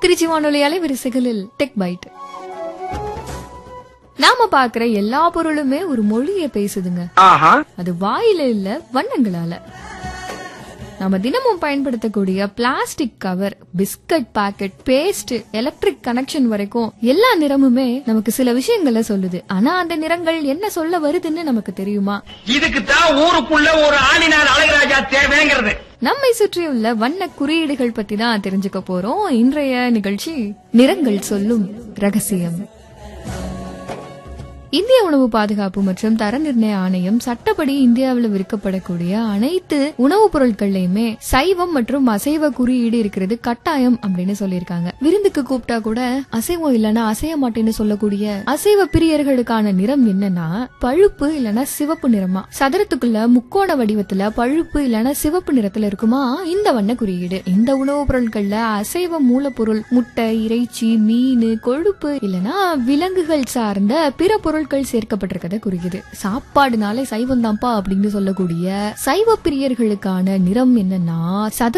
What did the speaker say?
திருச்சி வானொலி அலைவரிசைகளில் tech byte நாம பாக்குற எல்லா பொருளுமே ஒரு மொழியை பேசுதுங்க ஆஹா அது வாயில இல்ல வண்ணங்களால நாம தினமும் பயன்படுத்தக்கூடிய plastic cover biscuit packet paste electric connection வரைக்கும் எல்லா நிறமுமே நமக்கு சில விஷயங்களை சொல்லுது ஆனா அந்த நிறங்கள் என்ன சொல்ல வருதுன்னு நமக்கு தெரியுமா இதுக்கு தான் ஊருக்குள்ள ஒரு ஆளினார் அழகராஜா தேவைங்கிறது நம்மை சுற்றியுள்ள வண்ண குறியீடுகள் பத்தி தான் தெரிஞ்சுக்க போறோம் இன்றைய நிகழ்ச்சி நிறங்கள் சொல்லும் ரகசியம் இந்திய உணவு பாதுகாப்பு மற்றும் தர நிர்ணய ஆணையம் சட்டப்படி இந்தியாவில் விற்கப்படக்கூடிய அனைத்து உணவுப் பொருட்கள்லயுமே சைவம் மற்றும் அசைவ குறியீடு இருக்கிறது கட்டாயம் அப்படின்னு சொல்லியிருக்காங்க விருந்துக்கு கூப்பிட்டா கூட அசைவம் இல்லைன்னா அசைய மாட்டேன்னு சொல்லக்கூடிய அசைவ பிரியர்களுக்கான நிறம் என்னன்னா பழுப்பு இல்லைன்னா சிவப்பு நிறமா சதுரத்துக்குள்ள முக்கோண வடிவத்துல பழுப்பு இல்லைன்னா சிவப்பு நிறத்துல இருக்குமா இந்த வண்ண குறியீடு இந்த உணவுப் பொருட்கள்ல அசைவ மூலப்பொருள் முட்டை இறைச்சி மீன் கொழுப்பு இல்லைன்னா விலங்குகள் சார்ந்த பிற பொருட்கள் சேர்க்கப்பட்டிருக்கத குறிக்குது சாப்பாடுனாலே சைவம் தான்ப்பா அப்படின்னு சொல்லக்கூடிய சைவ பிரியர்களுக்கான நிறம் என்னன்னா சதுர